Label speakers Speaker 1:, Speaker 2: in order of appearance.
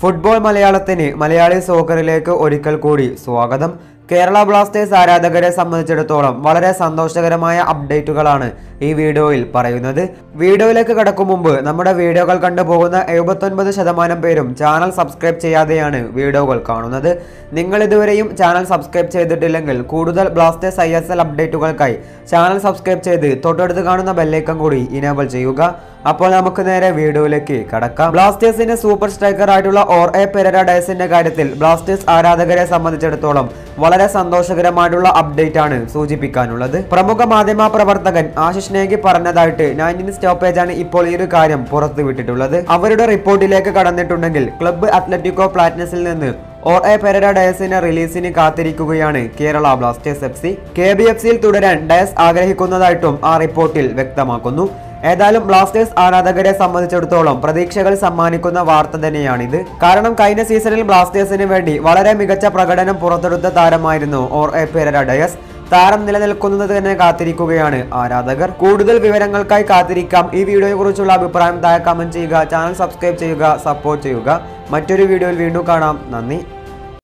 Speaker 1: football മലയാളത്തിന് മലയാളി സോക്കറിലേക്ക് ഒരിക്കൽ കൂടി സ്വാഗതം കേരള ബ്ലാസ്റ്റേഴ്സ് ആരാധകരെ സംബന്ധിച്ചിടത്തോളം വളരെ സന്തോഷകരമായ അപ്ഡേറ്റുകളാണ് ഈ വീഡിയോയിൽ പറയുന്നത് വീഡിയോയിലേക്ക് കടക്കും മുമ്പ് നമ്മുടെ വീഡിയോകൾ കണ്ടുപോകുന്ന എഴുപത്തൊൻപത് ശതമാനം പേരും ചാനൽ സബ്സ്ക്രൈബ് ചെയ്യാതെയാണ് വീഡിയോകൾ കാണുന്നത് നിങ്ങൾ ഇതുവരെയും ചാനൽ സബ്സ്ക്രൈബ് ചെയ്തിട്ടില്ലെങ്കിൽ കൂടുതൽ ബ്ലാസ്റ്റേഴ്സ് ഐ എസ് എൽ അപ്ഡേറ്റുകൾക്കായി ചാനൽ സബ്സ്ക്രൈബ് ചെയ്ത് തൊട്ടടുത്ത് കാണുന്ന ബെല്ലൈക്കൺ കൂടി ഇനേബിൾ ചെയ്യുക അപ്പോൾ നമുക്ക് നേരെ വീഡിയോയിലേക്ക് കടക്കാം ബ്ലാസ്റ്റേഴ്സിന്റെ സൂപ്പർ സ്ട്രൈക്കർ ആയിട്ടുള്ള ഓർ എ പെരര ഡയസിന്റെ കാര്യത്തിൽ ബ്ലാസ്റ്റേഴ്സ് ആരാധകരെ സംബന്ധിച്ചിടത്തോളം വളരെ സന്തോഷകരമായിട്ടുള്ള അപ്ഡേറ്റ് ആണ് സൂചിപ്പിക്കാനുള്ളത് പ്രമുഖ മാധ്യമ പ്രവർത്തകൻ ആശിഷ് നേഗി പറഞ്ഞതായിട്ട് നയൻറ്റീൻ സ്റ്റോപ്പേജ് ആണ് ഇപ്പോൾ ഈ ഒരു കാര്യം പുറത്തുവിട്ടിട്ടുള്ളത് അവരുടെ റിപ്പോർട്ടിലേക്ക് കടന്നിട്ടുണ്ടെങ്കിൽ ക്ലബ്ബ് അത്ലറ്റിക്കോ പ്ലാറ്റ്നസിൽ നിന്ന് ഓർ എ പെരര ഡയസിന്റെ റിലീസിന് കാത്തിരിക്കുകയാണ് Kerala Blasters F C K B F സിയിൽ തുടരാൻ ഡയസ് ആഗ്രഹിക്കുന്നതായിട്ടും ആ റിപ്പോർട്ടിൽ വ്യക്തമാക്കുന്നു ഏതായാലും ബ്ലാസ്റ്റേഴ്സ് ആരാധകരെ സംബന്ധിച്ചിടത്തോളം പ്രതീക്ഷകൾ സമ്മാനിക്കുന്ന വാർത്ത തന്നെയാണിത് കാരണം കഴിഞ്ഞ സീസണിൽ ബ്ലാസ്റ്റേഴ്സിന് വേണ്ടി വളരെ മികച്ച പ്രകടനം പുറത്തെടുത്ത താരമായിരുന്നു ഓർ എ പെരര ഡയസ് താരം നിലനിൽക്കുന്നത് തന്നെ കാത്തിരിക്കുകയാണ് ആരാധകർ കൂടുതൽ വിവരങ്ങൾക്കായി കാത്തിരിക്കാം ഈ വീഡിയോയെ കുറിച്ചുള്ള അഭിപ്രായം താഴെ കമന്റ് ചെയ്യുക ചാനൽ സബ്സ്ക്രൈബ് ചെയ്യുക സപ്പോർട്ട് ചെയ്യുക മറ്റൊരു വീഡിയോയിൽ വീണ്ടും കാണാം നന്ദി